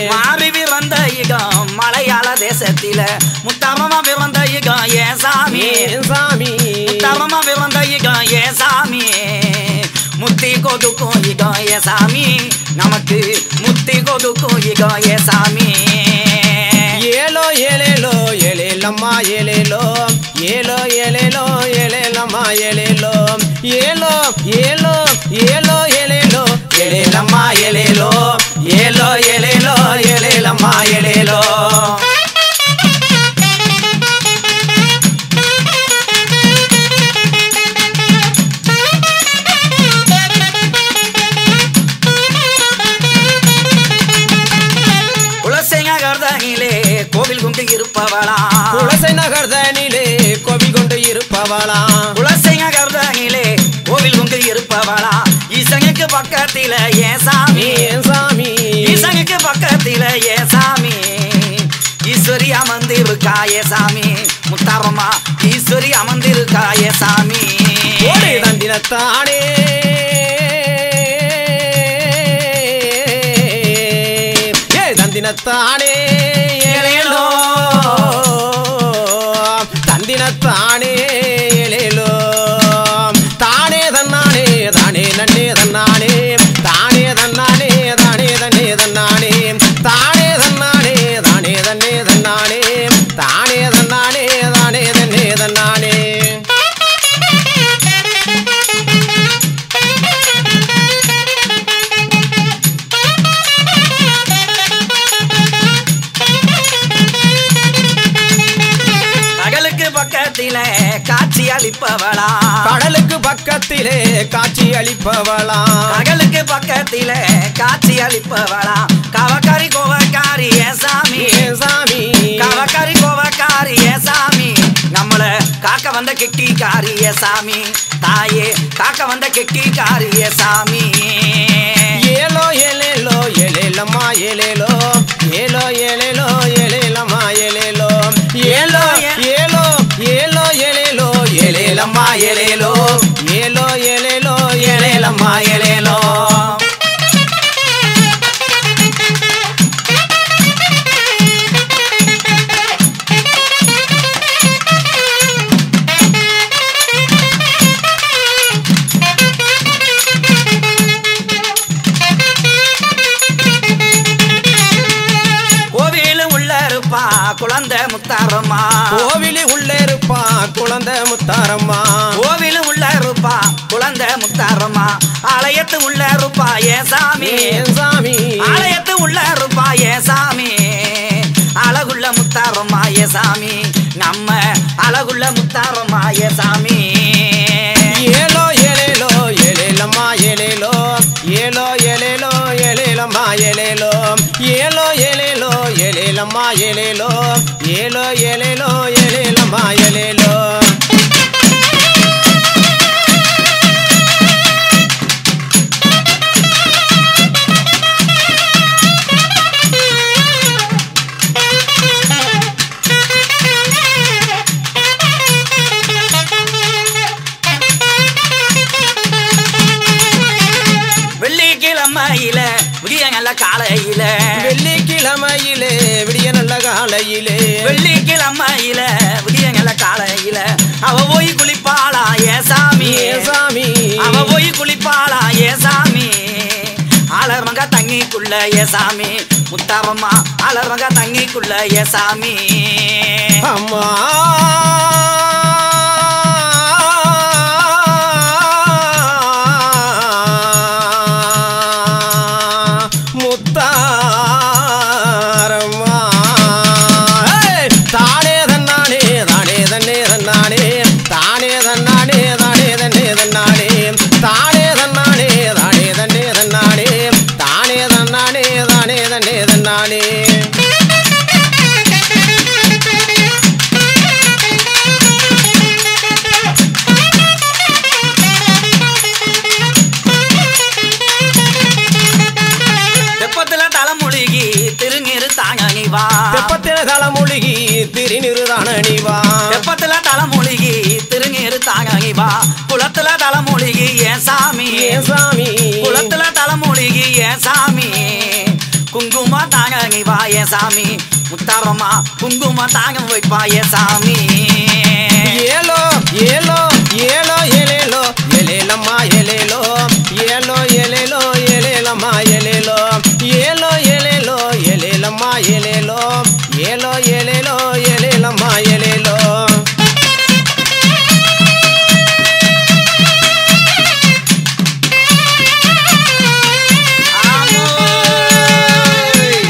மாறி பிறந்த யுகம் மலையாள தேசத்தில முத்தாமமா பிறந்த யுகம் ஏ சாமி ஏன் சாமி முத்தாமமா பிறந்த யுகம் ஏ சாமி முத்தி கொடுக்கும் யுகம் ஏ சாமி நமக்கு முத்தி கொடுக்கும் யுகம் ஏ சாமி ஏலோ ஏலேலோ ஏலேலம்மா ஏலேலோ ஏலோ ஏலேலோ ஏலேலம்மா ஏலேலோ ஏலோ ஏலோ ஏலோ ஏலேலோ ஏலேலம்மா ஏலேலோ ஏலோ ஏலேலோ ஏலேலம்மா ஏலேலோ குலசேங்க கர்தனிலே கோவில் கொண்டு இருப்பவளா குலசை நகர்தனிலே கோவில் கொண்டு இருப்பவளாம் குலசேங்க கர்தனிலே கோவில் கொண்டு இருப்பவளா ஈசனுக்கு பக்கத்தில ஏ சாமி ஏன் சாமி ஈசனுக்கு பக்கத்தில ஏ சாமி ஈஸ்வரி அமர்ந்திருக்கா ஏ சாமி முத்தாரம்மா ஈஸ்வரி அமர்ந்திருக்கா ஏ சாமி ஓடி தந்தினத்தானே ஏ தந்தினத்தானே ஏலேலோ தந்தினத்தானே ஏலேலோ தானே தன்னானே தானே நன்னே தன்னானே தானே தன்னானே தானே தன்னே தன்னானே தானே தன்னானே தானே தன்னே தன்னானே தானே தன்னானே தானே தன்னே தன்னானே கடலுக்கு பக்கத்தில காட்சி அளிப்பவளா கடலுக்கு பக்கத்திலே காட்சி அளிப்பவளாம் கடலுக்கு பக்கத்தில காட்சி அளிப்பவளா கவக்காரி கோவக்காரி ஏ சாமி ஏன் சாமி கவக்காரி கோவக்காரி ஏ சாமி நம்மள காக்க வந்த கெட்டி காரிய சாமி தாயே காக்க வந்த கெட்டி காரிய சாமி ஏலோ ஏலேலோ ஏலேலம்மா ஏலேலோ ஏலோ ஏலேலோ ஏலேலம்மா ஏலேலோ ஏலோ ஏலோ ஏலோ ஏலேலோ ஏலேலம்மா ஏலேலோ ஏலோ ஏலேலோ ஏலேலம்மா ஏலேலோ கோவில் உள்ள இருப்பா குழந்தை முத்தாரம்மா கோவிலி உள்ளே இருப்பா குழந்தை முத்தாரம்மா கோவில் உள்ள இருப்பா குழந்தை முத்தாரம்மா ஆலயத்து உள்ள இருப்பா ஏ சாமி ஏன் சாமி ஆலயத்து உள்ள இருப்பா ஏ சாமி அழகுள்ள முத்தாரம்மா ஏ சாமி நம்ம அழகுள்ள முத்தாரம்மா ஏ சாமி ஏலோ ஏலேலோ ஏலேலம்மா ஏலேலோ ஏலோ ஏலேலோ ஏலேலம்மா ஏலேலோ ஏலோ ஏலேலோ ஏலேலம்மா ஏலேலோ ஏலோ ஏலேலோ ஏலேலம்மா ஏலேலோ வெள்ளிக்கிழமையில விடிய நல்ல காலையில வெள்ளிக்கிழமையிலே விடிய நல்ல காலையிலே வெள்ளிக்கிழமையில விடிய நல்ல காலையில அவ போய் குளிப்பாளா ஏ சாமி ஏ சாமி அவ போய் குளிப்பாளா ஏ சாமி அலர்மங்க தண்ணிக்குள்ள ஏ சாமி முத்தாரம்மா அலர்மங்க தண்ணிக்குள்ள ஏ சாமி அம்மா முத்தாரம்மா ஏய்! தானே தன்னானே தானே தன்னே தன்னானே தானே தன்னானே தானே தன்னே தன்னானே தானே தன்னானே தானே தன்னே தன்னானே தானே தன்னானே தானே தன்னே தன்னானே தெப்பத்துல தலைமுழுகி திருநீரு தாங்க நீ வா தெப்பத்தில தலைமொழிகி திருநிறுதான நீவா தெப்பத்துல தலைமுழுகி திருநீரு தாங்க நீ வா குளத்துல தலைமுழுகி ஏன் சாமி ஏ சாமி குளத்துல தலைமுழுகி ஏன் சாமி குங்கும தாங்க நீ வாய சாமி முத்தாரம்மா குங்கும தாங்க வைப்பாய சாமி ஏலோ ஏலோ ஏலோ ஏலேலோ ஏலேலம்மா ஏலேலோ ஏலோ ஏலேலோ ஏலேலம்மா ஏலேலோ ஏலோ ஏலேலோ ஏலேலம்மா ஏலேலோ ஏலோ ஏலேலோ ஏலேலம்மா ஏலேலோ ஆமோய்.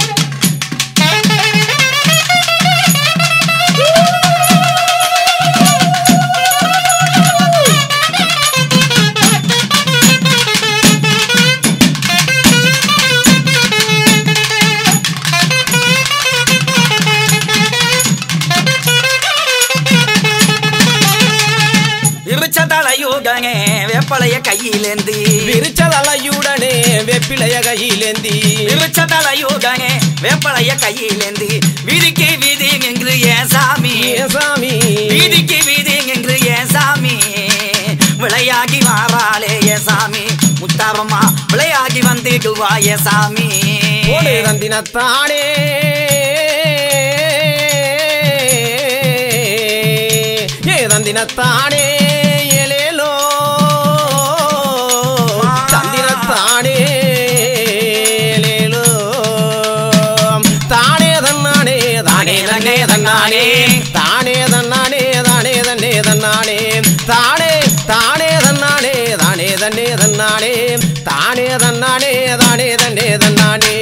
விரிச்ச தலையுடனே வேப்பலைய கையிலேந்தி விரிச்சதலையுடனே வெப்பிலைய கையிலேந்தி விரிச்ச தலையுடனே வேப்பலைய கையிலேந்தி வீதிக்கு வீதி என்று ஏன் சாமி ஏ சாமி வீதிக்கு வீதி என்று ஏன் சாமி விளையாகி வாராளே ஏ சாமி முத்தாரம்மா விளையாகி வந்துடுவா ஏ சாமி ஓடு தந்தினத்தானே ஏ தந்தினத்தானே ஏலேலோ தந்தினத்தானே ஏலேலோ தானே தன்னானே தானே தன்னே தன்னானே தானே தன்னானே தானே தன்னே தன்னானே தானே தானே தன்னானே தானே தன்னே தன்னானே தானே தன்னானே தானே தன்னே தன்னானே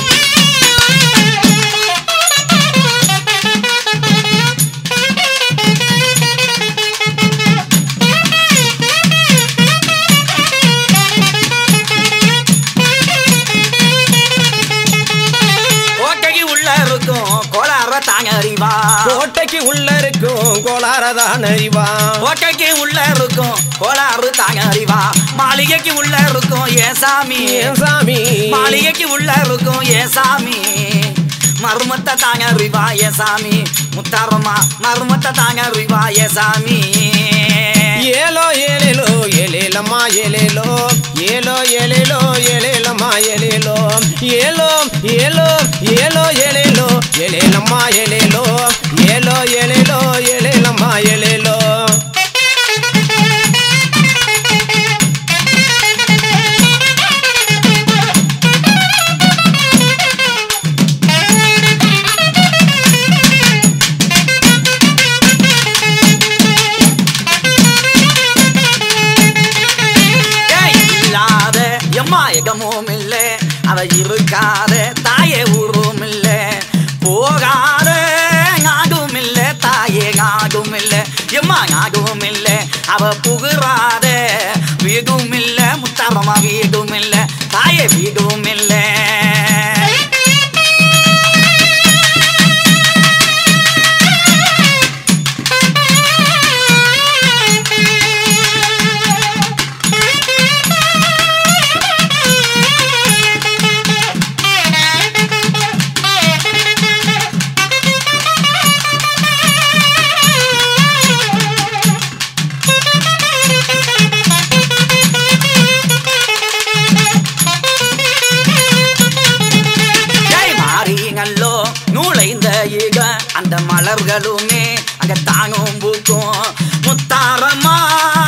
கோட்டைக்கு உள்ள இருக்கும் கோளார தாங்க அறிவா கோட்டைக்கு உள்ள இருக்கும் கோளாரதான் அறிவா கோட்டைக்கு உள்ள இருக்கும் கோளாறு தாங்க அறிவா மாளிகைக்கு உள்ள இருக்கும் ஏ சாமி ஏன் சாமி மாளிகைக்கு உள்ள இருக்கும் ஏ சாமி மருமத்தை தாங்க அறிவா ஏ சாமி முத்தாரம்மா மருமத்தை தாங்க அறிவா ஏ சாமி ஏலோ ஏலேலோ ஏலேலம்மா ஏலேலோ ஏலோ ஏலேலோ ஏலேலம்மா ஏலேலோ ஏலோ ஏலோ ஏலோ ஏலேலோ ஏலேலம்மா ஏலேலோ ஏலோ ஏலேலோ ஏலேலம்மா ஏலேலோ ஏய், இல்லாத எம்மா எகமும் இல்ல அவ இருக்காத தாயே ஊரும் இல்ல போகாத நாடும் இல்ல தாயே நாடும் இல்ல எம்மா நாடும் இல்ல அவ புகுறாத வீடும் இல்ல முத்தரமா வீடும் இல்ல தாயே வீடும் இல்ல ஜெய் மாறிங்கல்லோ நூழைந்த ஈக அந்த மலர்களுமே அங்க தாங்கும் பூக்கும் முத்தாரம்மா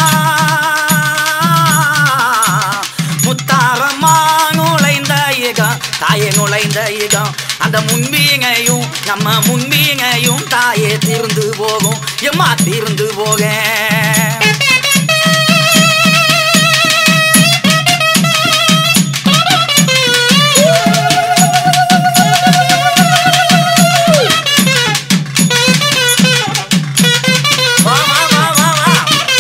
முத்தாரம்மா நுழைந்த ஈகம் தாயே நுழைந்த ஈகம் அந்த முன்பீங்கையும் நம்ம முன்பீங்கையும் தாயே தீர்ந்து போகும் எம்மா தீர்ந்து போக வா வா வா வா வா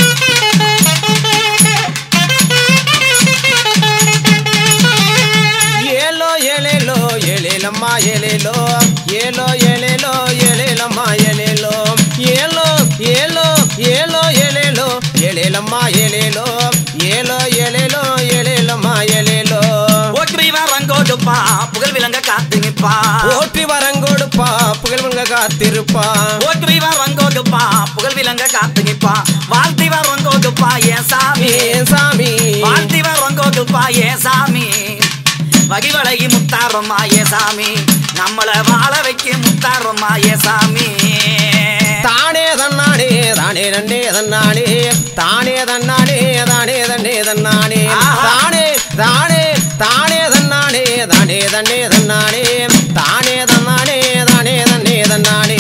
ஏலோ ஏலேலோ ஏலேலம்மா ஏலேலோ ஏலோ ஏலேலோ ஏலேலம்மா ஏலேலோ ஏலோ ஏலோ ஏலோ ஏலேலோ ஏலேலம்மா ஏலேலோ ஏலோ ஏலேலோ ஏலேலம்மா ஏலேலோ ஓற்றி வரங்கோடுப்பா புகழ் விளங்க காத்து நிப்பா ஓட்டி வரங்கொடுப்பா புகழ்வங்க காத்திருப்பா ஓற்றி வரங்கோடுப்பா புகழ் விளங்க காத்து நிப்பா வாழ்த்தி வரங்கோடுப்பா ஏன் சாமி ஏ சாமி வாழ்த்தி வரங்கோடுப்பா ஏன் சாமி வகிவழகி முத்தாரம் மாயசாமி நம்மள வாழ வைக்க முத்தாரம் மாயசாமி தானே தன்னானே தானே தன்னே தன்னானே தானே தன்னானே தானே தன்னே தன்னானே ஆஹா. தானே தானே தானே தன்னானே தானே தன்னே தன்னானே தானே தன்னானே தானே தன்னே தன்னானே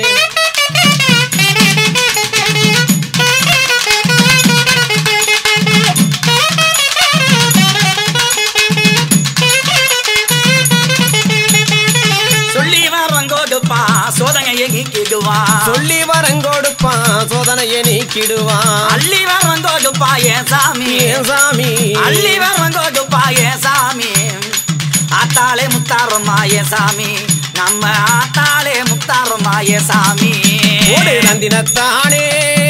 சொல்லி வரங்கோடுப்பா சோதனையை நீக்கிடுவான் சொல்லி வரங்கொடுப்பான் சோதனையை நீக்கிடுவான் அள்ளி வரங்கோடுப்பா ஏன் சாமி ஏன் சாமி அள்ளி வரங்கோடுப்பா ஏன் சாமி ஆத்தாளே முத்தாரம் மாய சாமி நம்ம ஆத்தாளே முத்தாரம் மாய சாமி ஓடு நந்தினத்தானே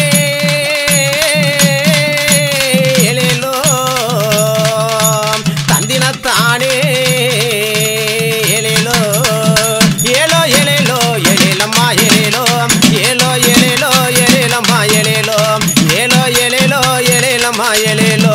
எலேலோ தந்தினத்தானே எலேலோ ஏலோ எலேலோ எலேலம்மா எலேலோ ஏலோ எலேலோ எலேலம்மா எலேலோ ஏலோ எலேலோ எலேலம்மா எலேலோ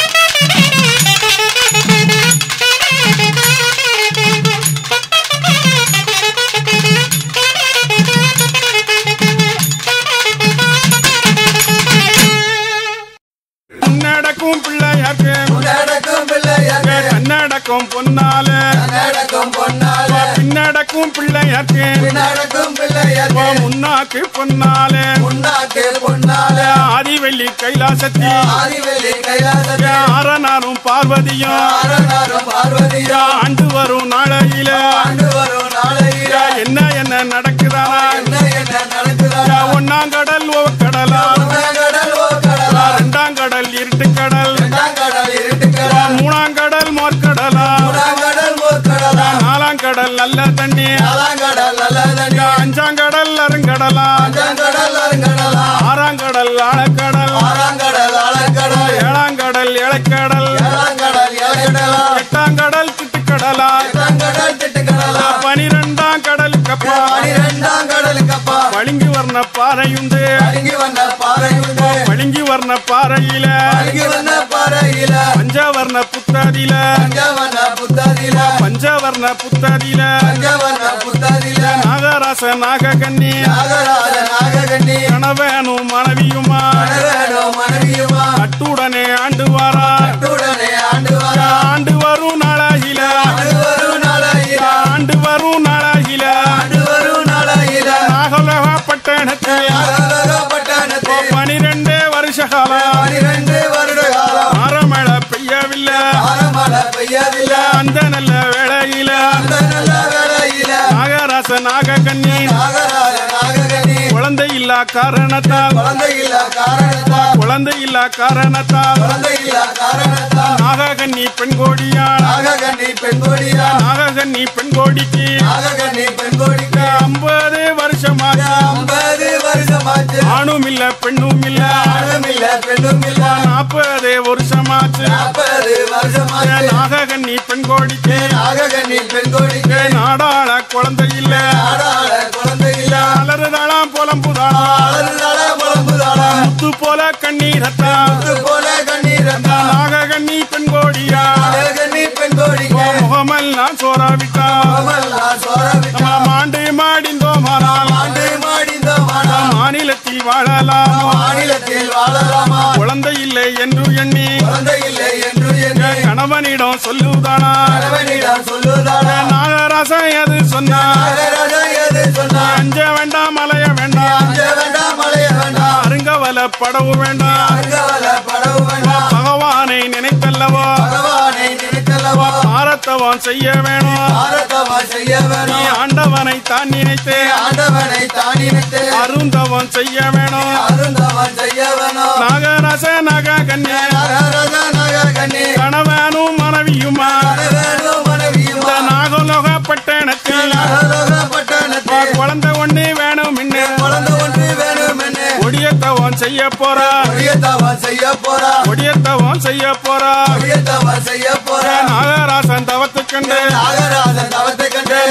நடக்கும் பிள்ளையார்க்கு நடக்கும் பிள்ளையார்க்கு கண்ணடக்கும் பொன்னால நடக்கும் பொன்னால பின்னடக்கும் பிள்ளையார்க்கு நடக்கும் பிள்ளையார்க்கு முன்னாக்கு பொன்னால முன்னாக்கு பொன்னால ஆதிவெள்ளி கைலாசத்தி ஆதிவெளி கைலாசத்தை ஆரனாரும் பார்வதியும் ஆரனாரும் பார்வதியா ஆண்டு வரும் நாளையில ஆண்டு வரும் நாளையில என்ன என்ன நடக்குதானா என்ன என்ன நடக்குதா ஒன்னாம் கடல் ஓ கடலா கடல் ஓ கடலா ரெண்டாம் கடல் இருட்டு கடல் இரண்டாம் கடல் இருட்டு கடல் மூணாம் கடல் மோர்க்கடலா மூணாம் கடல் ஓ கடலா நாலாம் கடல் நல்ல தண்ணி நாலாம் கடல் நல்ல தண்ணி அஞ்சாம் கடல் அருங்கடலா அஞ்சாம் கடல் அருங்கடலா ஆறாம் கடல் ஆழக்கடல் ஆறாம் கடல் ஆழக்கடல் ஏழாம் கடல் இலக்கடல் ஏழாம் கடல் ஏழக்கடலா எட்டாம் கடல் திட்டுக்கடலா எட்டாம் கடல் திட்டுக்கடலா பனிரெண்டாம் கடலுக்கு அப்பா பனிரெண்டாம் கடலுக்கு அப்பா வலிங்கி வர்ண பாறையுண்டு அருகி வந்த பாறை உண்டு வலிங்கி வர்ண பாறையில அருகி வந்த பாறையில பஞ்சவர்ண புத்தாதியில பஞ்சவன புத்தாதில பஞ்சவர்ண புத்தாதியில பஞ்சவன புத்தாதில நாகராச நாககன்னி நாகராஜ நாககண்ணி கணவனும் மனைவியுமா மனவேணோ மனைவியுமா கட்டுடனே ஆண்டு வாரா உடனே ஆண்டு வர ஆண்டு வரும் நாளாகில ஆண்டு வரும் நாளையில ஆண்டு வரும் நாளாகில ஆண்டு வரும் நாளையில நாகலோக பட்டணத்தில் பட்டணத்தில் பனிரெண்டு வருஷ காலம் பனிரெண்டு வருட காலம் மரமழை பெய்யவில்லை ஆரமழை பெய்யவில்லை அந்த நல்ல வேளையில அந்த நல்ல வேளையில நாகராச நாககன்னி நாகராஜ நாககண்ணி குழந்தை இல்லா காரணத்தால் குழந்தை இல்ல காரணத்தால் குழந்தை இல்லா காரணத்தால் குழந்தை இல்ல காரணத்தால் நாககன்னி பெண்கோடியான் நாககண்ணி பெண்கொடியா நாககன்னி பெண்கோடிக்கு நாககண்ணி பெண்கொடிக்கு ஐம்பது வருஷமாக ஐம்பது வருஷமாச்சு ஆணும் இல்ல பெண்ணும் இல்ல ஆணும் இல்ல பெண்ணும் இல்ல நாற்பது வருஷமாச்சு நாற்பது வருஷமாச்சு நாககன்னி பெண்கோடிக்கு நாககண்ணி பெண்கொடிக்கு நாடாள குழந்தை இல்ல நாடாள குழந்தை இல்ல அலறுதாளாம் புலம்புதாளா அலறுதாள புலம்புதாள முத்து போல கண்ணீரத்தா முத்து போல கண்ணீரத்தா நாககன்னி பெண்கோடியா நாககண்ணி பெண்கொடிக்கு முகமெல்லாம் சோறாவிட்டா கமல்லாம் சோரவிட்டா நம்ம மாண்டு மாடிந்தோமானால் ஆண்டு மாடிந்தோமானா மாநிலத்தில் வாழலாம் மாநிலத்தில் வாழலாமா குழந்தை இல்லை என்று எண்ணி குழந்தை இல்லை என்று என்று கணவனிடம் சொல்லுதானா கணவனிடம் சொல்லுதானா நாகராசன் எது சொன்னா நாகராஜன் எது சொன்னான் அஞ்ச வேண்டாம் மலைய வேண்டாம் அஞ்ச வேண்டாம் மலைய வேண்டாம் அருங்கவல படவு வேண்டாம் அருகவல படவு வேண்டாம் பகவானை நினைத்தல்லவோ பகவானை நினைத்தல்லவா பாரத்தவம் செய்ய வேணும் பாரதமா செய்ய நீ வேணும் ஆண்டவனை தான் நினைத்து ஆண்டவனை தான் நினைத்து அருந்தவம் செய்ய வேணும் அருந்தவன் செய்ய வேணும் நாகராச நாக கன்யா நாகராஜா நாககண்ணி கணவனும் மனைவியுமா வேணும் மனைவியுமா இந்த நாகலோக பட்டணத்தில் நாகலோக பட்டணத்தில் குழந்தை ஒண்ணு வேணும் இன்னும் குழந்தை ஒன்று வேணும் என்ன ஒடியத்தவம் செய்ய போறா கொடியத்தவன் செய்ய போறா ஒடியத்தவம் செய்ய போறா கொடியத்தவன் செய்ய போறா நாகராசன் தவத்துக்கண்டு நாகராஜன் தவத்தை கண்டு நாக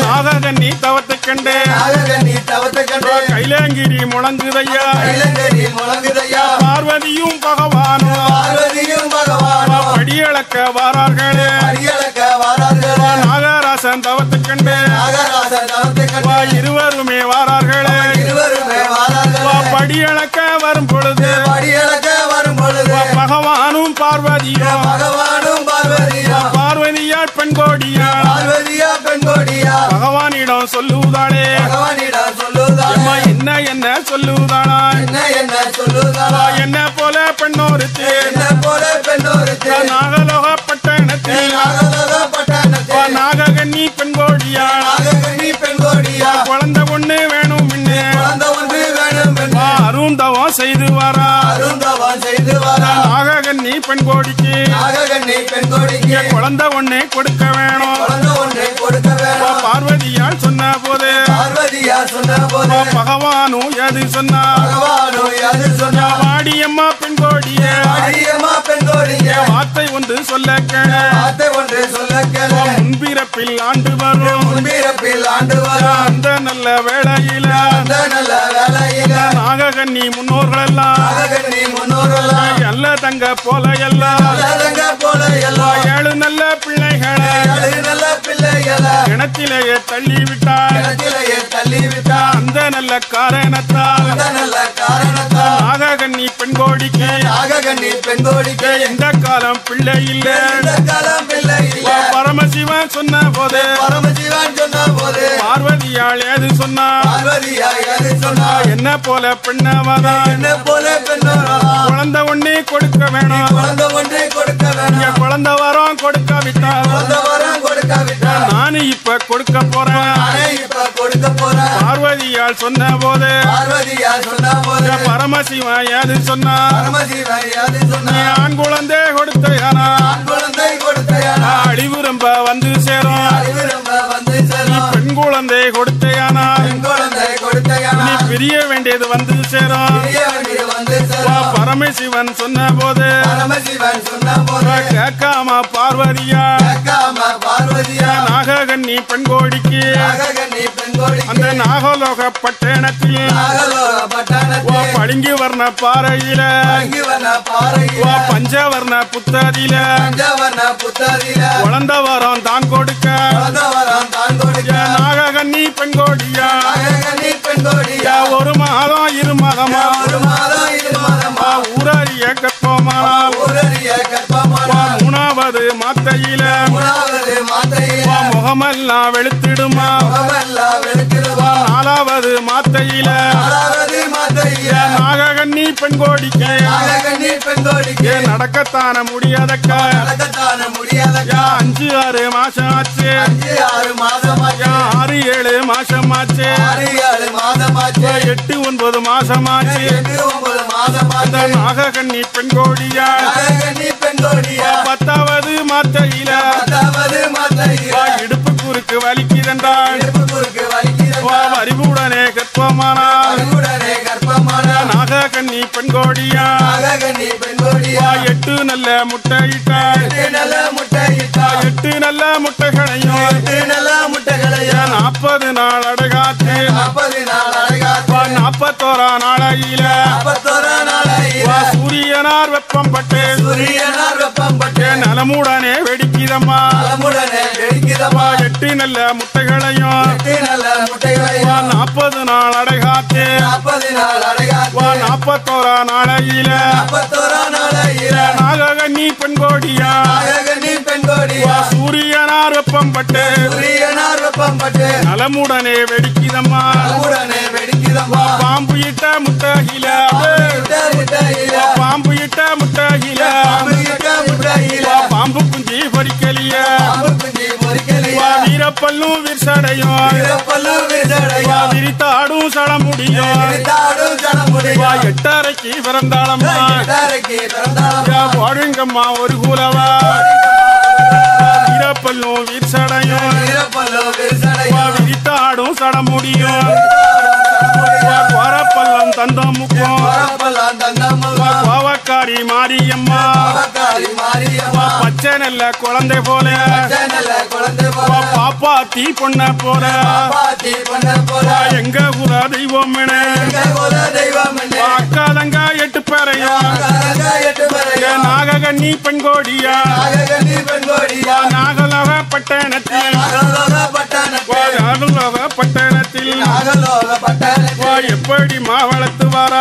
நாககன்னி தவத்தை கண்டு நாககன்னி தவத்தை கண்டு கைலாங்கிரி முழங்குதையா கைலங்கரி முழங்குதையா பார்வதியும் பகவானும் பார்வதியும் பகவானும் படியளக்க வாரார்களே அடியளக்க வாரார்களே நாகராசன் தவத்தை கண்டு நாகராசன் தவத்தை கண்டு வா இருவருமே வாரார்களே இருவருமே வா வாரார்களே படியளக்க வரும் பொழுது அடியளக்க வரும் பொழுது வா பகவானும் பார்வதியும் பகவானும் பார்வதியா பார்வதியால் பெண்கோடியா பார்வதியா பெண்கோடியா பகவானிடம் சொல்லுவதாளே பகவானிடம் சொல்லுதாளே அம்மா என்ன என்ன சொல்லுவதாளா என்ன என்ன சொல்லுதாளா என்ன போல பெண்ணோருத்து என்ன போல பெண்ணோருக்கு நாகலோக பட்டணத்தில் நாகலோக பட்டணத்தில் வா நாககன்னி பெண்கோடியா நாககன்னி பெண்கோடியா குழந்தை ஒண்ணு வேணும் முன்னே குழந்தை ஒன்று வேணும் என்று வா அருந்தவம் செய்து வரா அருந்தவன் செய்து வரா நாககன்னி பெண்கோடிக்கு நாககன்னி பெண்கோடிக்கு குழந்தை ஒண்ணு கொடுக்க வேணும் குழந்தை ஒன்றை கொடுக்க வா வேணும் பார்வதியால் சொன்ன போது பார்வதியா சொன்ன போது வா பகவானும் எது சொன்னா பகவானும் அது சொன்னா வாடியம்மா பெண்கோடிய அடியம்மா பெண்கோடிய வார்த்தை ஒன்று சொல்ல கேள வார்த்தை ஒன்று சொல்ல கேள முன்பிறப்பில் ஆண்டு வரும் முன்பிறப்பில் ஆண்டு வரா அந்த நல்ல வேளையில அந்த நல்ல வேலையில நாககன்னி முன்னோர்கள் எல்லாம் நாககன்னி முன்னோரெல்லாம் நல்ல தங்க போல எல்லாம் நல்லதங்க போல எல்லாம் ஏழு நல்ல பிள்ளைகளை ஏழு நல்ல பிள்ளைகளை கிணத்திலேயே தள்ளி விட்டார் கிணத்திலேயே தள்ளி விட்டா அந்த நல்ல காரணத்தால் அந்த நல்ல காரணத்தால் நாககன்னி பெண்கோடிக்கு நாககன்னி பெண்கோடிக்கு எந்த காலம் பிள்ளை இல்ல இந்த காலம் பிள்ளை இல்ல பரமசிவன் சொன்ன போது பரமசிவன் சொன்ன போது பார்வதியால் ஏது சொன்னா பார்வதியா எது சொன்னா என்ன போல பெண்ணவதான் என்ன போல பெண்ணோரா குழந்தை ஒண்ணே கொடுக்க வேணும் குழந்தை ஒன்றை கொடுக்க இங்க வேணும் குழந்தை வரோம் கொடுக்காவிட்டால் குழந்தை வரம் கொடுக்காவிட்டா நானு இப்ப கொடுக்க போறேன் நானே இப்ப கொடுக்க போறேன் பார்வதியால் சொன்ன போது பார்வதியா சொன்ன போது பரமசிவன் ஏது சொன்னா பரமசிவன் எது சொன்னா நீ ஆண் குழந்தை கொடுத்தையானா ஆண் குழந்தை கொடுத்தையானா அழிவு ரொம்ப வந்து சேரும் அறிவு ரொம்ப வந்து சேரும் பெண் குழந்தை கொடுத்தையானா பெண் குழந்தை கொடுத்தையானா நீ பிரிய வேண்டியது வந்து சேரும் பெரிய வண்டியில் வந்து வா, சேரும் பரமசிவன் சொன்ன போது பரமசிவன் சொன்ன போது கேட்காம பார்வதியா கேட்காம பார்வதியா நாககன்னி பெண்கோடிக்கு நாககன்னி பெண்கோடிக்கு அந்த நாகலோக பட்டணத்தில் நாகலோக வா பட்டணத்தில் பளிங்கு வர்ண பாறையில அங்கிவன பாறையில வா பஞ்சவர்ண புத்ததில பஞ்சவர்ண புத்தரில வளர்ந்த வரம் தான் கொடுக்க வரம் தான் கொடுக்க ஏ நாககன்னி பெண்கோடியா நாககன்னி பெண்கோடியா ஏ ஒரு மாதம் இரு மாதமா ஒரு மாதம் இரு மாதமா ஊரறிய கற்பமானால் ஊரறிய கற்பமான வா மூணாவது மாத்தையில மூணாவது மாத்தையில வா முகமெல்லாம் வெளுத்திடுமா முகமெல்லாம் வெளுக்கிறதா நாலாவது மாத்தையில நாலாவது மாத்தையில ஏ நாககன்னி பெண்கோடிக்கு நாககன்னி பெண்கோடிக்கு ஏ நடக்கத்தான முடியாதக்க நடக்கத்தான முடியாத யா அஞ்சு ஆறு மாசம் ஆச்சு அஞ்சு ஆறு மாதமாச்சு யா ஆறு ஏழு மாசம் ஆச்சு ஆறு ஏழு மாதமாச்சு யா எட்டு ஒன்பது மாசம் ஆச்சு எட்டு ஒன்பது அந்த மாதமாச்சு நாககன்னி பெண்கோடியா நாககன்னி பெண்கோடியா பத்தாவது மாத்தையில பத்தாவது மாத்தையில வா இடுப்பு குறுக்கு வலிக்குதென்றால் இடுப்பு குறுக்கு வலிக்கிறது வா அறிவுடனே கற்பமானால் அறிவுடனே கர்ப்பமான நாககன்னி பெண்கோடியா நாககன்னி பெண்கோடியா வா எட்டு நல்ல முட்டையிட்டாள் எட்டு நல்ல முட்டையிட்டா எட்டு நல்ல முட்டைகளையும் எட்டு நல்ல முட்டைகளையா நாற்பது நாள் அடகாத்து நாற்பது நாள் அழகாத்து வா நாற்பத்தோரா நாளையில நாற்பத்தோரா நாளையில வா சூரியனார் வெப்பம் பட்டு சூரியனார் வெப்பம் பட்டு நலமுடனே வெடிக்குதம்மா நலமுடனே வெடிக்கிறதா வா எட்டு நல்ல முட்டைகளையும் எட்டு நல்ல முட்டைகளையா வா நாற்பது நாள் அடகாத்து நாற்பது நாள் அழகாத்து வா நாற்பத்தோரா நாளையில நாற்பத்தோரா நாளையில நாககன்னி பெண்கோடியா நாககன்னி பெண்கோடியா வா சூரியனார் வெப்பம் பட்டு சூரியனார் வெப்பம் பட்டு நலமுடனே வெடிக்குதம்மா நலமுடனே வெடிக்கிறதா பாம்பு இட்ட முட்டையில முட்டை முட்டையில பாம்பு இட்ட முட்டையில முட்டை முட்டையில பாம்பு குஞ்சி பொறிக்கலிய பாம்பு குஞ்சு பொறிக்கலையா வா வீரப்பல்லும் விரிசடையும் பிறப்பல்லு விசடையா வா விரித்தாடும் சடமுடியும் தாடும் ஜனமுடியா வா எட்டரைக்கு பிறந்தாளம்மா எட்டாரைக்கு பிறந்தாலும் யா போடுங்கம்மா ஒரு கூலவா வீரப்பல்லும் விரிசடையும் பிறப்பல்லு வா விசடையா விரித்தாடும் சடமுடியும் வா கோரப்பல்லம் தந்தம் முக்கும் பிறப்பல்லாம் தந்தமும் வா கோவக்க காவக்காரி மாரியம்மா அவக்காரி மாரியம்மா பச்சை நல்ல குழந்தை போல நல்ல குழந்தை வா போல பாப்பா தீ பொண்ண போல பாத்தி பண்ண போல வா எங்க குல தெய்வம் எங்க குல தெய்வம் என்ன அக்கா தங்க எட்டு பேரையும் காரங்க எட்டு மறையா நாககன்னி பெண்கோடியா நாககன்னி பெண்கோடியா நாகலோக பட்டணத்தில் நாகலோக பட்டணத்தில் வா நாகலோக பட்டணத்தில் நாகலோக பட்டணத்தில் வா எப்படி மா வளர்த்து வாரா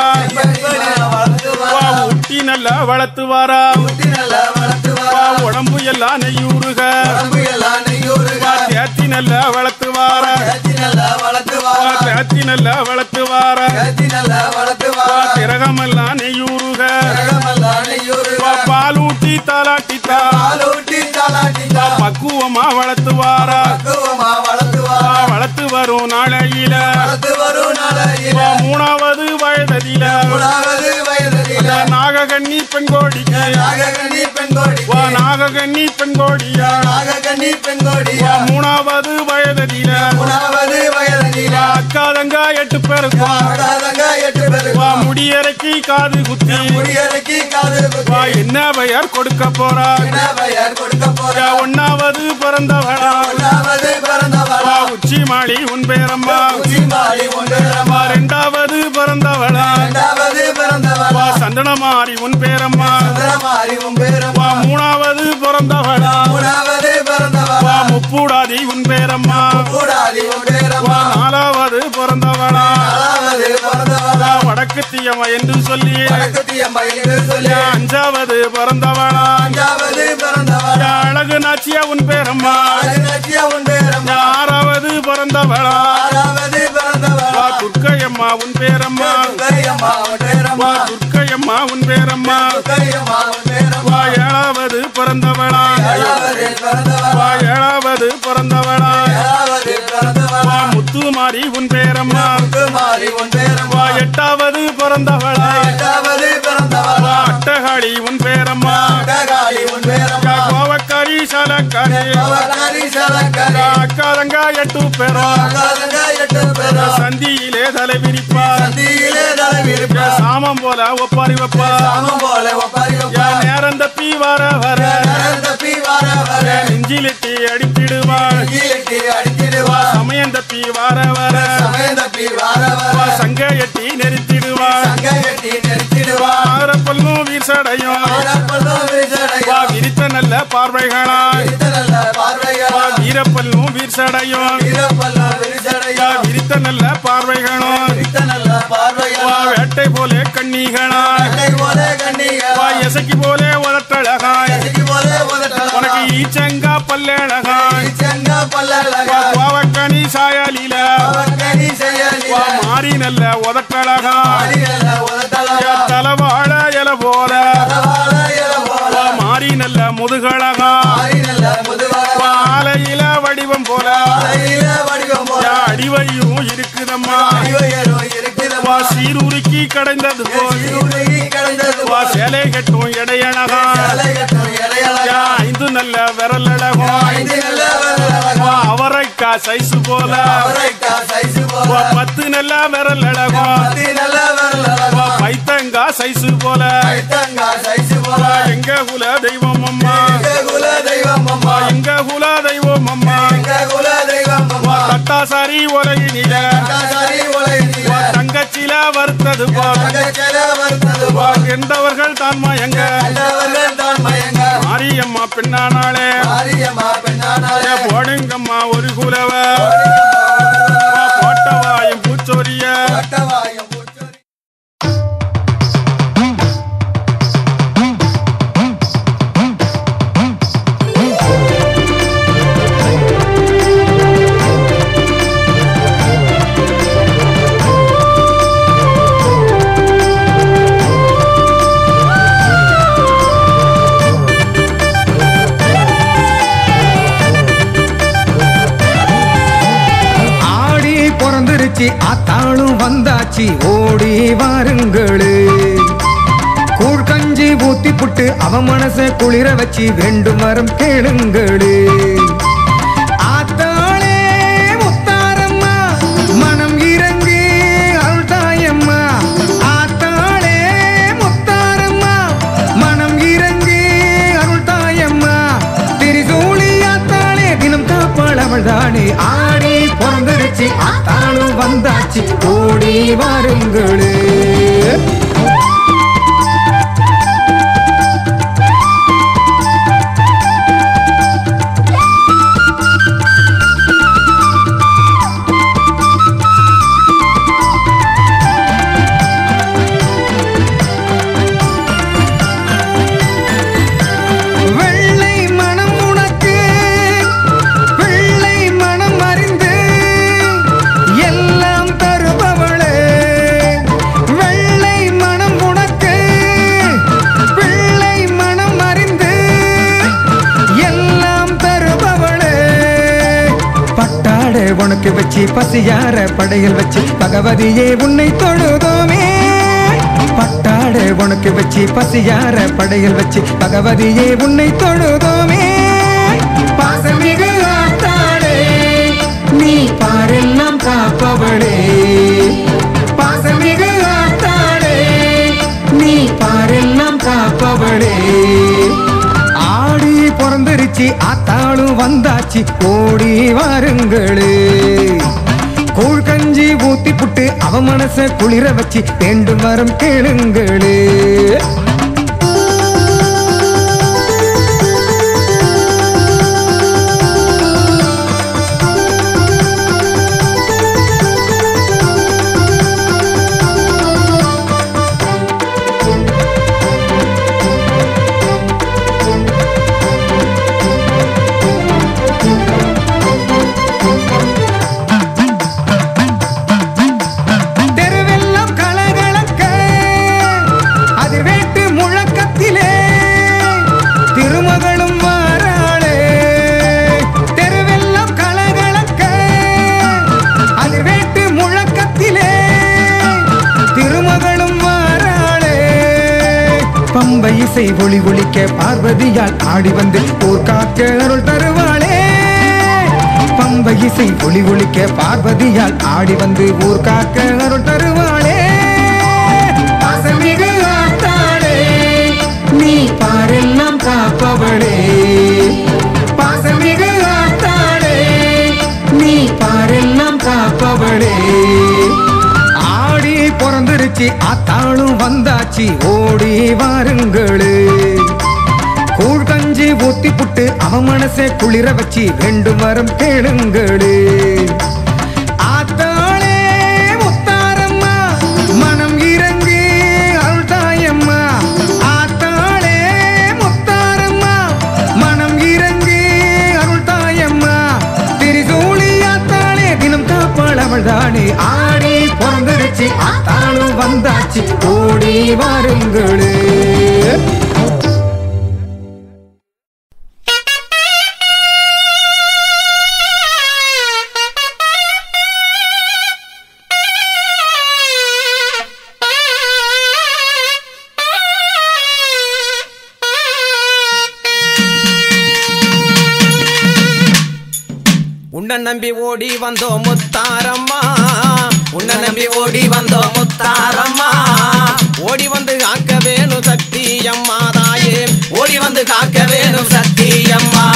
வளர்த்து வா ஊட்டி நல்லா வளர்த்து வாரா ஊட்டி நல்லா வளர்த்து வா உடம்பு எல்லாம் நெய்யூறுக உடம்பு எல்லாம் நெய்யூறுக வா தேத்தி நல்லா வளர்த்து வாரா கத்தி நல்லா வளர்த்து வா தேத்தி நல்லா வளர்த்து வாரா கத்தி நல்லா வளர்த்து வா திரகமெல்லாம் நெய்யூறுக திரகமெல்லாம் நெய்யூறுக வா பால் ஊட்டி தாலாட்டித்தா பாலூட்டி தாலாட்டிதா பக்குவமா வளர்த்து வாரா பக்குவமா வளர்த்து வா வளர்த்து வரும் நாளையில வளர்த்து வரும் நாளையில வா மூணாவது வயததில மூணாவது வயதில நாககன்னி பெண்கோடிக்கு நாககன்னி பெண்கோடி வா நாககன்னி பெண்கோடியா நாககன்னி பெண்கோடியா வா மூணாவது வயததில மூணாவது வயதில வா அக்காதங்க எட்டு பேருக்கும் ஆகாதங்க எட்டு பேருக்கு வா முடியறைக்கு காது குத்தி முடியறைக்கு காது வா என்ன பெயர் கொடுக்க போறா பெயர் கொடுக்க போற வா ஒன்னாவது பிறந்தவளா மூணாவது பிறந்தவளா வா உச்சி மாடி உன் பேரம்மா உச்சிமாடி ஒன்று வா ரெண்டாவது பிறந்தவளா இரண்டாவது பிறந்தவளா வா சந்தனமாரி உன் பேரம்மா சந்திரமாரி உன் பேரம்மா வா மூணாவது பிறந்தவளா மூணாவது பிறந்தவளா வா முப்பூடாதி உன் பேரம்மா கூடாதி உன் வா பேரம்மா நாலாவது பிறந்தவளா நாலாவது பிறந்தவளா வா வடக்கு தீயம்மா என்று சொல்லி வடக்குத்தியம்மா என்று சொல்லி வா அஞ்சாவது பிறந்தவளா அஞ்சாவது பிறந்தவளா வா அழகு நாச்சியா உன் பேரம்மா அழகாட்சியா உன் பேரம்மா வா ஆறாவது பிறந்தவளா ஆறாவது பிறந்தவளா வா துர்க்கையம்மா உன் பேரம்மா கையம்மா உன் பேரம்மா வா துர்க்கையம்மா உன் பேரம்மா கையம்மா உன் பேரம்மா வா ஏழாவது பிறந்தவளா ஏழாவது பிறந்தவளா வா ஏழாவது பிறந்தவளா ஏழாவது பிறந்தவளா வா முத்துமாரி உன் பேரம்மா குமாரி உன் பேரம்மா வா எட்டாவது பிறந்தவளா எட்டாவது பிறந்தவளா வா அட்டகாளி உன் பேரம்மா காளி உன் பேரம்மா வா கோவக்காரி சாலக்காரி அவகாரி சலக்காரி வா அக்காதங்க எட்டு பேரும் அகாதங்க எட்டு பேரா சந்தியிலே தலை விரிப்பா சந்தியிலே தலைவிருப்பா சாமம் போல ஒப்பாரி வைப்பா சாமம் போல ஒப்பாரி வைப்பா என் நேரம் தப்பி வர வர தப்பி வார வர நெஞ்சிலிட்டி அடித்திடுவா கீழட்டி அடித்திடுவா சமயம் தப்பி வர வர சமயம் தப்பி வார வர வா சங்க எட்டி நெருத்திடுவா சங்க கட்டி நிறுத்திடுவா ஆரப்பல்லும் வீசடையும் ஆரப்பள்ளம் விரிசடையா வா விரித்த நல்ல பார்வைகளா விரித்த நல்ல பார்வையா வா வீரப்பல்லும் வீசடையும் வீரப்பள்ளம் விரிசடையா வா விரித்த நல்ல பார்வைகளும் விரித்த நல்ல பார்வையா வா வேட்டை போலே கண்ணிகளா கண்ணை போல கண்ணியா வா எசைக்கு போலே உதட்டழகாய் எதுக்கு போல உதட்டலாம் உனக்கு ஈச்சங்கா பல்லழகாய் செங்க பல்லழகா வா கோவக்கனி சாயலில அவக்கணி செயலில வா மாறி நல்ல உதட்டழகாய் அடிகள உதட்டலாம் தலவாழ இல போல தலவாழ இல போல வா மாறி நல்ல முதுகழகா ஆரி நல்ல முதுவாக வா ஆலையில வடிவம் போல அறையில வடிவம் போல யா அடிவையும் இருக்குதம்மா அறிவையரோ இருக்குதம்மா வா சீருருக்கி கடைந்தது போல் இருளி கடந்தது வா சேலை கட்டும் எடையழகா தலை கட்டும் இடையழகா யா ஐந்து நல்ல விரல் அழகும் ஐந்து நல்ல வரலழகா வா அவரைக்கா சைசு போல அவரைக்கா சைசு வா போல பத்து நல்ல விரல் அழகும் பத்தி நல்ல வரலழகா வா பைத்தங்கா சைசு போல கைத்தங்கா சைசு போல வா எங்க குல தெய்வம் அம்மா எங்க குல தெய்வம் அம்மா வா எங்க குல தெய்வம் அம்மா எங்க குல தெய்வம் வா அம்மா தட்டாசாரி உலகினில சரி உலகினில வா தங்கச்சில வருத்தது போல் தங்கச்சல வந்தது வா எந்தவர்கள் தான் மயங்க கண்டவர்கள் தான் மயங்க மாரியம்மா பெண்ணானாளே மாரியம்மா பெண்ணானாலே ஏ போடுங்கம்மா ஒரு குலவ வா போட்டவாயும் பூச்சொரிய பட்டவாயம் பூச்சொரி ஆடி பிறந்துருச்சு ஆத்தாளும் வந்தாச்சு ஓடி வாருங்களே கூழ் கஞ்சி ஊத்தி புட்டு அவ மனச குளிர வச்சு வேண்டும் வரம் கேளுங்களே ஆத்தாளே முத்தாரம்மா மனம் இறங்கி அருள்தாயம்மா ஆத்தாளே முத்தாரம்மா வந்தாச்சு ஓடி வாருங்களே வெள்ளை மனம் உனக்கு வெள்ளை மனம் அறிந்து எல்லாம் தருபவளே வெள்ளை மனம் உனக்கு வெள்ளை மனம் அறிந்து எல்லாம் தருபவளே பட்டாடை உனக்கு வச்சு பசியார படையல் வச்சு பகவதியே உன்னை தொழுதோமே பட்டாடை உனக்கு வச்சு பசியார படையல் வச்சு பகவதியே உன்னை தொழுதோமே பாசமிகு ஆத்தாளே நீ பாரெல்லாம் காப்பவளே பாசமிகு ஆத்தாளே நீ பாரெல்லாம் காப்பவளே ஆடி பிறந்துருச்சு ஆத்தாளும் வந்தாச்சு ஓடி வாருங்களே கூழ் கஞ்சி ஊத்தி புட்டு அவ மனச குளிர வச்சு வேண்டும் வரம் கேளுங்களே தெருவெல்லாம் கலகலக்க அதிர்வேட்டு முழக்கத்திலே திருமகளும் வாராளே தெருவெல்லாம் கலகலக்க அதிர்வேட்டு முழக்கத்திலே திருமகளும் வாராளே பம்பை இசை ஒளி ஒலிக்க பார்வதியால் ஆடி வந்து போர் காக்க அருள் தருவாளே பம்பை இசை ஒளி ஒலிக்க பார்வதியால் ஆடி வந்து ஊர் காக்க அருள் தருவாளே பாசமிகு ஆத்தாளே நீ பாரெல்லாம் காப்பவளே பாசமிகு ஆத்தாளே நீ பாரெல்லாம் காப்பவளே ஆடி பிறந்துருச்சு ஆத்தாளும் வந்தாச்சு ஓடி வாருங்களே கூழ் கஞ்சி ஊத்தி புட்டு அவ மனசை குளிர வச்சு வேண்டும் வரம் கேளுங்களே ஆத்தாளே முத்தாரம்மா மனம் இறங்கி அருள் தாயம்மா ஆத்தாளே முத்தாரம்மா மனம் இறங்கி அருள் தாயம்மா திரிசூலி ஆத்தாளே தினம் காப்பாள் அவள் தானே ஆடி பிறந்துருச்சு ஆத்தாளும் வந்தாச்சு ஓடி வாருங்களே உன்னை நம்பி ஓடி வந்தோம் முத்தாரம்மா உன்னை நம்பி ஓடி வந்தோம் முத்தாரம்மா ஓடி வந்து காக்க வேணும் சக்தி அம்மா தாயே ஓடி வந்து காக்க வேணும் சத்தியம்மா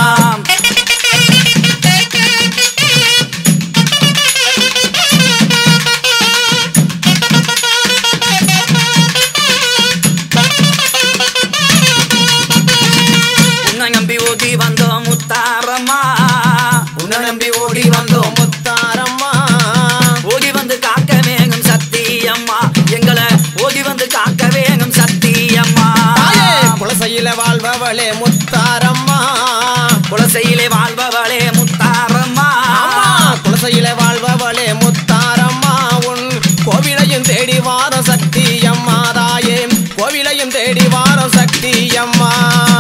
உன்னை நம்பி ஓடி வந்தோம் முத்தாரம்மா உன்னை நம்பி ஓடி வந்தோம் முத்தாரம்மா ஓடி வந்து காக்க வேணும் சத்தியம்மா எங்களை ஓடி வந்து காக்க வேணும் சத்தியம்மா தாயே குலசையில வாழ்பவளே முத்தாரம்மா குலசையிலே வாழ்பவளே முத்தாரம்மா அம்மா குலசையில வாழ்பவளே முத்தாரம்மா உன் கோவிலையும் தேடி வார சக்தி அம்மா தாயே கோவிலையும் தேடி வார சக்தி அம்மா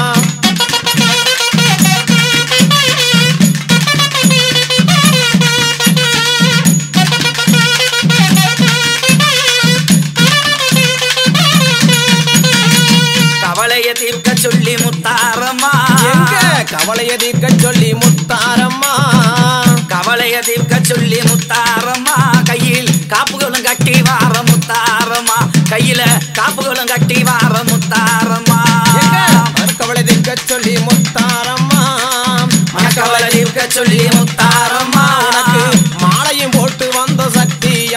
கவலைய தீர்க்க சொல்லி முத்தாரம்மா எங்க கவலைய தீர்க்க சொல்லி முத்தாரம்மா கவலைய தீர்க்க சொல்லி முத்தாரம்மா கையில் காப்புகளும் கட்டி வார முத்தாரம்மா கையில காப்புகளும் கட்டி வார முத்தாரம்மா எங்க கவலை தீர்க்க சொல்லி முத்தாரம்மா மனக்கவலை தீர்க்க சொல்லி முத்தாரம்மா உனக்கு மாலையும் போட்டு வந்த சக்தி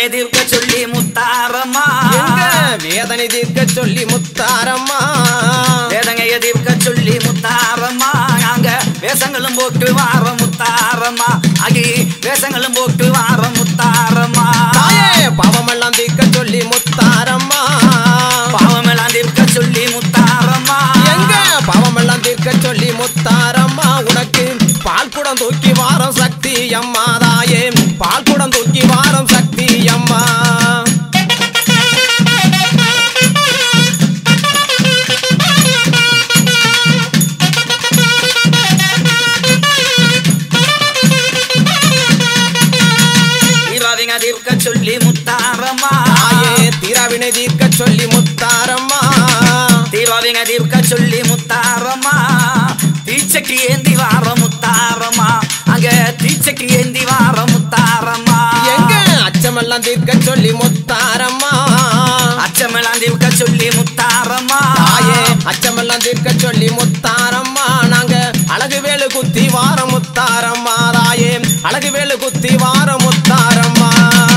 வேதனையை தீர்க்க சொல்லி முத்தாரம்மா எங்க வேதனை தீர்க்க சொல்லி முத்தாரம்மா வேதனையை தீர்க்க சொல்லி முத்தாரம்மா நாங்க வேஷங்களும் போட்டு வார முத்தாரம்மா அகி வேஷங்களும் போட்டு வார முத்தாரம்மா தாயே பாவமெல்லாம் தீர்க்க சொல்லி முத்தாரம்மா பாவமெல்லாம் தீர்க்க சொல்லி முத்தாரம்மா எங்க பாவமெல்லாம் தீர்க்க சொல்லி முத்தாரம்மா உனக்கு பால் குடம் தூக்கி வாரம் சக்தி அம்மா தாயே பால் குடம் தூக்கி வாரம் சக்தி அம்மா தீராவிங்க தீர்க்க சொல்லி முத்தாரம்மா தாயே தீராவினை தீர்க்க சொல்லி முத்தாரம்மா தீராவிங்க தீர்க்க சொல்லி முத்தாரம்மா தீச்சட்டி ஏந்தி வார முத்தாரம்மா அங்க தீச்சட்டி ஏந்தி வார முத்தாரம்மா எங்க அச்சமெல்லாம் தீர்க்க சொல்லி முத்தாரம்மா அச்சமெல்லாம் தீர்க்க சொல்லி முத்தாரம்மா தாயே அச்சமெல்லாம் தீர்க்க சொல்லி முத்தாரம்மா நாங்க அழகு வேலு குத்தி வார முத்தாரம்மா தாயே அழகு வேலு குத்தி வார முத்தாரம்மா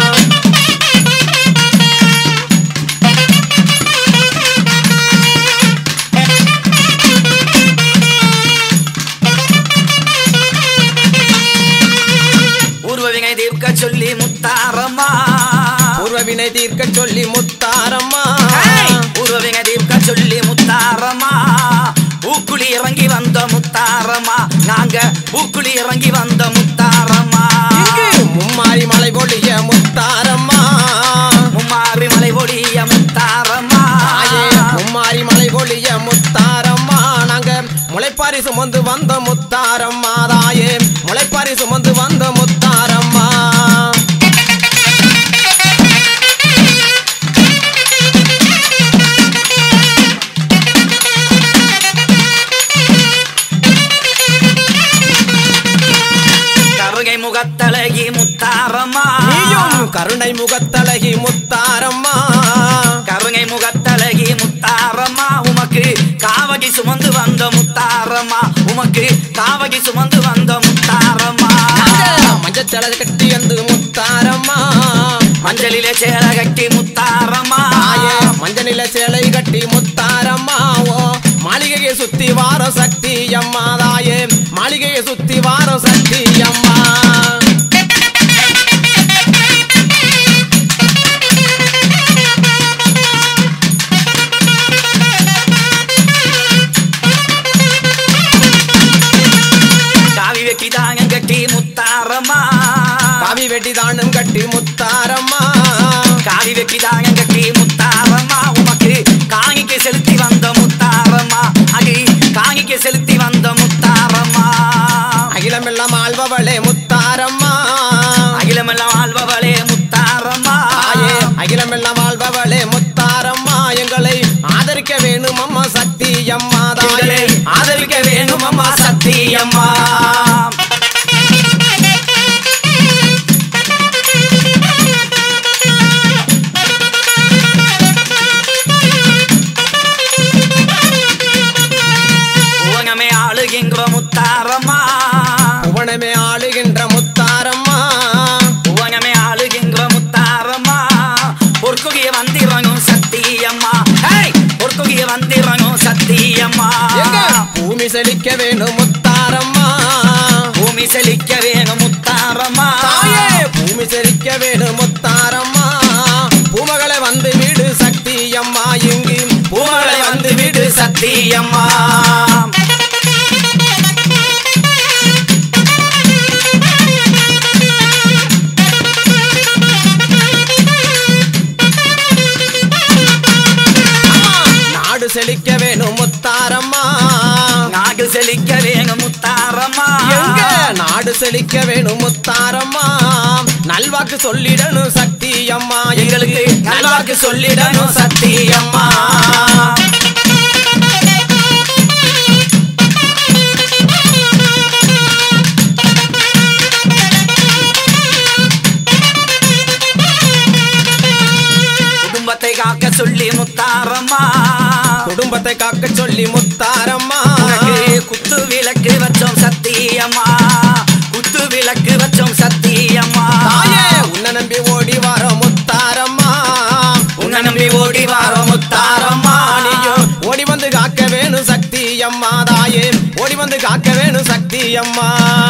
ஊர்வவினை தீர்க்க சொல்லி முத்தாரம்மா பூர்வ வினை தீர்க்க சொல்லி முத்தாரம்மா ஏய்! ஊர்வவினை தீர்க்க சொல்லி முத்தாரம்மா பூக்குழி இறங்கி வந்த முத்தாரம்மா நாங்க பூக்குழி இறங்கி வந்த முத்தாரம்மா இங்கு மும்மாரி மலை பொழிய முத்தாரம்மா மும்மாரி மலை ஒடிய முத்தாரம்மா தாயே மும்மாரி மலை பொழிய முத்தாரம்மா நாங்க முளைப்பாரி சுமந்து வந்த முத்தாரம்மா தாயே முளைப்பாரி சுமந்து வந்த முத்தாரம்மா கருகை முகத்தழகி முத்தாரம்மா நீயும் கருணை முகத்தழகி முத்தாரம்மா கருங்கை முகத்தழகி முத்தாரம்மா உமக்கு காவகி சுமந்து வந்த முத்தாரம்மா உமக்கு காவகி சுமந்து வந்த முத்தாரம்மா மஞ்சச்சலை கட்டி வந்து முத்தாரம்மா மஞ்சளிலே சேல கட்டி முத்தாரம்மா தாயே மஞ்சனில சேலை கட்டி முத்தாரம்மா ஓ மாளிகையை சுத்தி வார சக்தி அம்மா தாயே மாளிகையை சுத்தி வார சக்தி அம்மா காவி வெட்டி தாங்க கட்டி முத்தாரம்மா காவி வெட்டி தானும் கட்டி முத்தாரம்மா காவி வெட்டி தாங்க கட்டி முத்தாரம்மா உமக்கு காணிக்கு செலுத்தி வந்த முத்தாரம்மா அடி காணிக்கு செலுத்தி வந்த முத்தாரம்மா அகிலமெல்லாம் ஆள்பவளே முத்தாரம்மா அகிலமெல்லாம் வாழ்பவளே முத்தாரம்மா தாயே அகிலமெல்லாம் வாழ்பவளே முத்தாரம்மா எங்களை ஆதரிக்க வேணும் அம்மா சக்தி அம்மா எங்களை தாயே ஆதரிக்க வேணும் அம்மா சத்தியம்மா உலகமே ஆளுகின்ற முத்தாரம்மா புவனமே ஆளுகின்ற முத்தாரம்மா உலகமே ஆளுகின்ற முத்தாரம்மா பொற்குகிய வந்திரங்கும் சத்தியம்மா ஹேய்! பொற்குகிய வந்திரங்கும் சத்தியம்மா எங்க பூமி செழிக்க வேணும் முத்தாரம்மா பூமி செழிக்க வேணும் முத்தாரம்மா தாயே பூமி செழிக்க வேணும் முத்தாரம்மா பூமகளை வந்து வீடு சக்தி அம்மா இங்கு பூமலை வந்து விடு சத்தியம்மா நாடு செழிக்க வேணும் முத்தாரம்மா நாடு செழிக்க வேணும் முத்தாரம்மா எங்க நாடு செழிக்க வேணும் முத்தாரம்மா நல்வாக்கு சொல்லிடணும் சக்தி அம்மா எங்களுக்கு நல்வாக்கு சொல்லிடணும் சத்தியம்மா குடும்பத்தை காக்க சொல்லி முத்தாரம்மா குடும்பத்தை காக்க சொல்லி முத்தாரம்மா உனக்கு குத்து விளக்கு வச்சோம் சத்தியம்மா குத்து விளக்கு வச்சோம் சத்தியம்மா தாயே உன்னை நம்பி ஓடி வர முத்தாரம்மா ஓடி வார முத்தாரம்மா நீயும் ஓடி வந்து காக்க வேணும் சக்தி அம்மா தாயே ஓடி வந்து காக்க வேணும் சக்தி அம்மா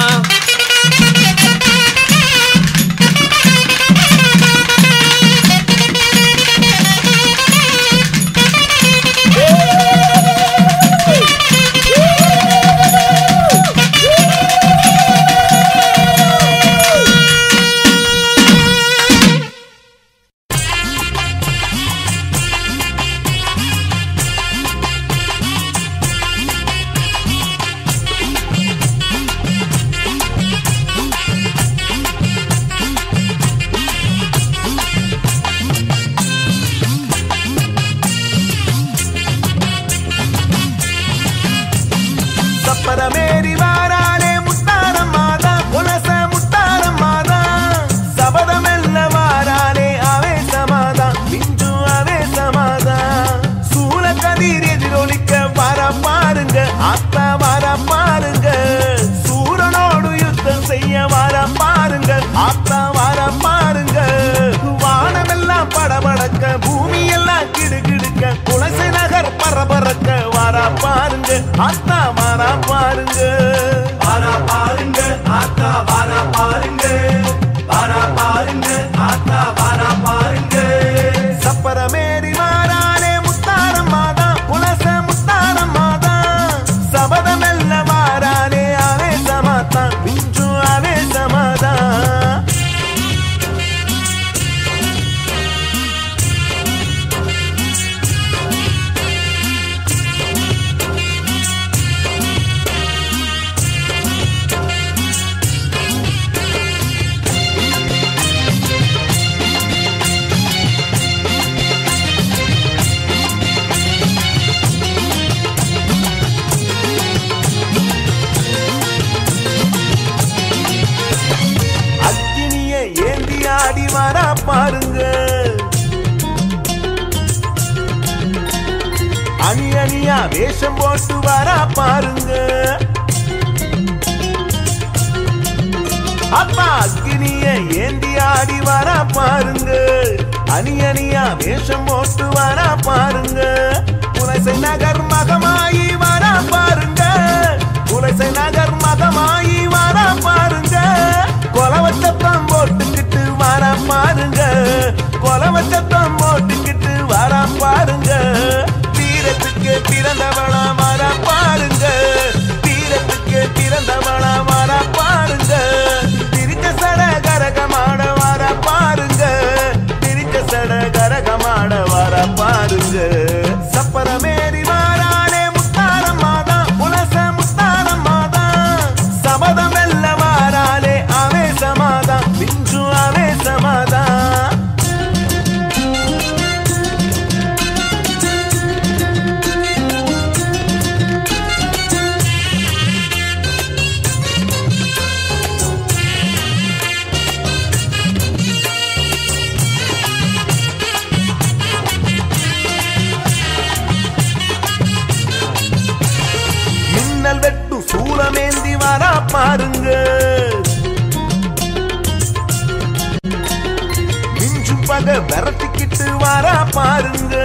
சப்பரமேறி வாராளே முத்தாரம் மாதா புலச முத்தாரம் மாதா சபதமெல்ல வாராளே ஆவேசமாதா மிஞ்சு ஆவேசமாதா சூழ கதிர் எதிரொலிக்க வர பாருங்க ஆத்தா வர பாருங்க சூரனோடு யுத்தம் செய்ய வர பாருங்க ஆத்தா வர பாருங்க வானமெல்லாம் படபடக்க பூமி எல்லாம் கிடுகிடுக்க குலசை நகர் பரபரக்க வர பாருங்க ஆத்தா வர பாருங்க வர பாருங்க ஆத்தா வர பாருங்க வர பாருங்க ஆத்தா வர பாருங்க சப்பரமேறி வாராளே முத்தாரம் மாதா புலச முத்தாரம் மாதா சபதமெல்ல வாராளே ஆவேசமாதா மிஞ்சு ஆவேசமாதா அக்கினிய ஏந்தி ஆடி வரா பாருங்க அணி அணியா வேஷம் போட்டு வரா பாருங்க அப்பா அக்கினிய ஏந்தி ஆடி வரா பாருங்க அணி அணியா வேஷம் போட்டு வரா பாருங்க குலசை நகர் மகமாயி வரா பாருங்க குலசை நகர் மகமாயி வரா பாருங்க கொலவச்சத்தம் போட்டுக்கிட்டு வர பாருங்க கொலவச்சத்தம் போட்டுக்கிட்டு வர பாருங்க வீரத்துக்கு பிறந்தவளா வர பாருங்க வீரத்துக்கு பிறந்தவளா வர பாருங்க பிரிச்ச சட கரகமாட வர பாருங்க பிரிச்ச சட கரகமாட வர பாருங்க சப்பரமேறி வாராளே முத்தாரம் மாதா புலச முத்தாரம் மாதா சபதம் வெல்ல வாராளே ஆவேசமாதா மிஞ்சு ஆவேசமாதா மின்னல் வெட்டு சூலமேந்தி வரா பாருங்க மிஞ்சு பக விரட்டிக்கிட்டு வரா பாருங்க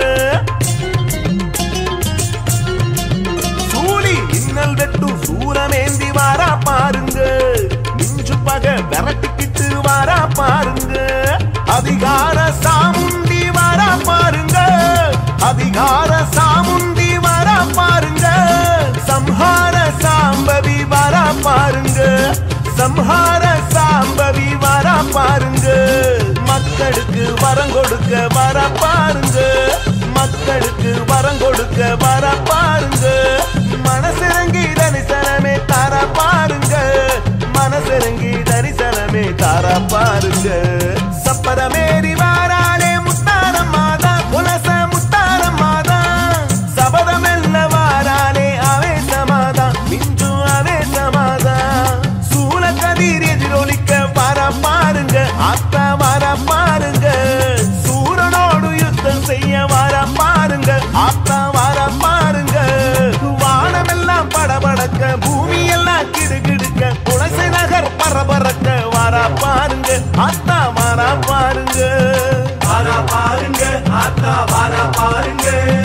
சூழி மின்னல் வெட்டு சூலமேந்தி வரா பாருங்க மிஞ்சு பக விரட்டிக்கிட்டு வரா பாருங்க அதிகார சாமுண்டி வரா பாருங்க அதிகார சாமுண்டி வரா பாருங்க சம்ஹார சாம்பவி வரா பாருங்க சம்ஹார சாம்பவி வரா பாருங்க மக்களுக்கு வரம் கொடுக்க வர பாருங்க மக்களுக்கு வரம் கொடுக்க வர பாருங்க மனசிறங்கி தரிசனமே தர பாருங்க மனசிறங்கி தரிசனமே தர பாருங்க சப்பரமேறி வாராளே முத்தாரம் மாதா புலச முத்தாரம் மாதா சபதமெல்ல வாராளே ஆவேசமாதா மிஞ்சு ஆவேசமாதா சூழ கதிர் எதிரொலிக்க வர பாருங்க ஆத்தா வர பாருங்க சூரனோடு யுத்தம் செய்ய வர பாருங்க ஆத்தா வர பாருங்க வானமெல்லாம் படபடக்க பூமி எல்லாம் கிடுகிடுக்க குலசை நகர் பரபரக்க வர பாருங்க ஆத்தா வர பாருங்க வர பாருங்க ஆத்தா வாரா பாருங்க